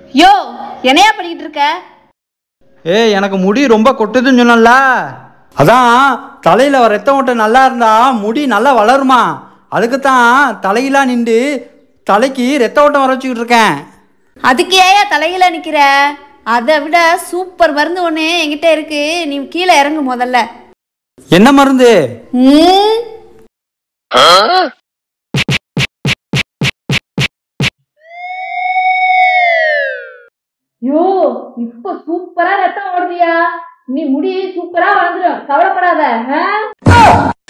யோ என்னையா பண்ணிட்டு இருக்க ஏய் எனக்கு முடி ரொம்ப கொட்டுதுன்னு சொன்னல அதான் தலையில ரத்த ஓட்டம் நல்லா இருந்தா முடி நல்லா வளருமா அதுக்கு தான் தலையிலாம் நின்று தலைக்கு ரத்த ஓட்டம் வர வச்சுக்கிட்டு இருக்கேன் அதுக்கு ஏயா தலையில நிக்கிற அதை விட சூப்பர் மருந்து ஒண்ணு என்கிட்ட இருக்கு நீ கீழே இறங்கு முதல்ல என்ன மருந்து ம், யோ இப்ப சூப்பரா ரத்தம் ஓடுதியா நீ முடி சூப்பரா வளர்ந்துடும் கவலைப்படாத ஆ?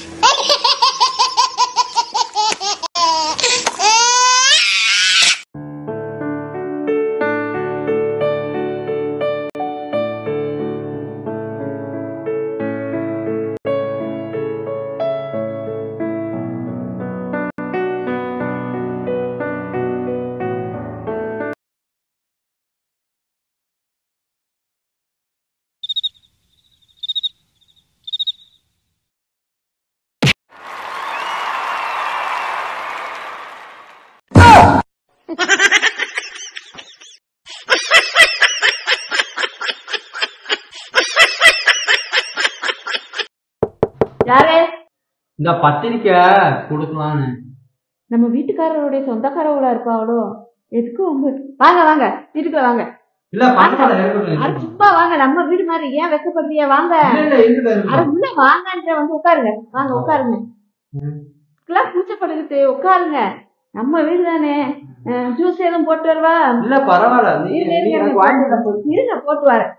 யாரு இந்த பத்திரிக்கை கொடுக்கலான்னு நம்ம வீட்டுக்காரருடைய சொந்தக்காரவளா இருப்பாவளோ எதுக்கு உங்க வாங்க வாங்க வீட்டுக்குள்ள வாங்க இல்ல பரவாயில்ல அட சும்மா வாங்க நம்ம வீடு மாதிரி ஏன் வெக்கப்படுறியா வாங்க அட உள்ள வாங்கன்ற வந்து உட்காருங்க வாங்க உட்காருங்க இதெல்லாம் கூச்சப்படுகிறது உட்காருங்க நம்ம வீடு தானே ஜூஸ் எதுவும் போட்டு வரவா இல்ல பரவாயில்ல இருங்க, இருங்க, இருங்க போட்டு வரேன்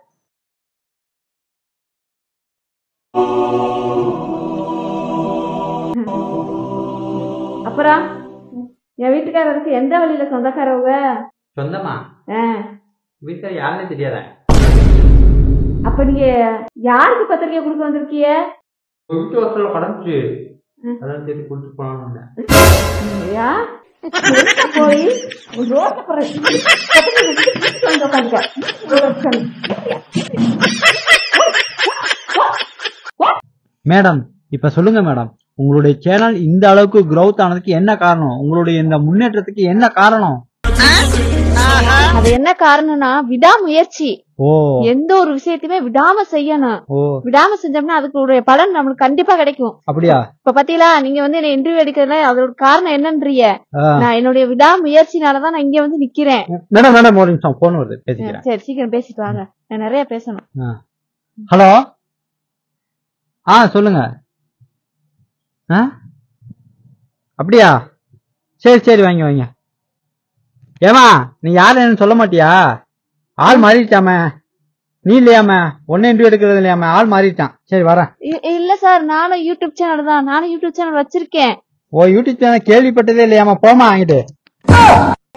அப்புறம் என் வீட்டுக்காரருக்கு எந்த வழியில சொந்தக்காரவங்க சொந்தமா ஆ, வீட்டுல யாருன்னு தெரியாத அப்ப நீங்க யாருக்கு பத்திரிக்கை கொடுக்க வந்திருக்கீங்க வீட்டு வாசல்ல கடந்துச்சு ம். அதான் சரி கொடுத்து போனான்னு ஐயா, எங்க போய் ரோட்ல போற பத்திரிக்கை கொடுத்து வந்து உட்காந்துக்க. மேடம் இப்ப சொல்லுங்க மேடம் உங்களுடைய சேனல் இந்த அளவுக்கு growth ஆனதுக்கு என்ன காரணம் உங்களுடைய இந்த முன்னேற்றத்துக்கு என்ன காரணம் அது என்ன காரணம்னா விடாமுயற்சி ஓ எந்த ஒரு விஷயத்தையுமே விடாம செய்யணும் ஓ விடாம செஞ்சோம்னா அதுக்கு பலன் நம்மளுக்கு கண்டிப்பா கிடைக்கும் அப்படியா இப்ப பாத்தீங்களா நீங்க வந்து என்ன இன்டர்வியூ எடுக்கிறதுல அதோட காரணம் என்னன்றீங்க ஆ. நான் என்னுடைய விடாமுயற்சினாலதான் நான் இங்க வந்து நிக்கிறேன் மேடம் மேடம் ஒரு நிமிஷம் போன் வருது பேசிக்கிறேன் சரி சீக்கிரம் பேசிட்டு வாங்க நான் நிறைய பேசணும் ஹலோ ஆ சொல்லுங்க ஆ அப்படியா சரி சரி வாங்க வாங்க ஏமா நீ யாருன்னு சொல்ல மாட்டியா ஆள் மாறிட்டாம நீ இல்லையாம ஒன்னு இன்டர்வியூ எடுக்கிறது இல்லையாம ஆள் மாறிட்டான் சரி வரேன் இ- இல்ல சார் நானும் யூடியூப் சேனல் தான் நானும் யூடியூப் சேனல் வச்சிருக்கேன் ஓ யூடியூப் சேனல் கேள்விப்பட்டதே இல்லையாமா போமா வாங்கிட்டு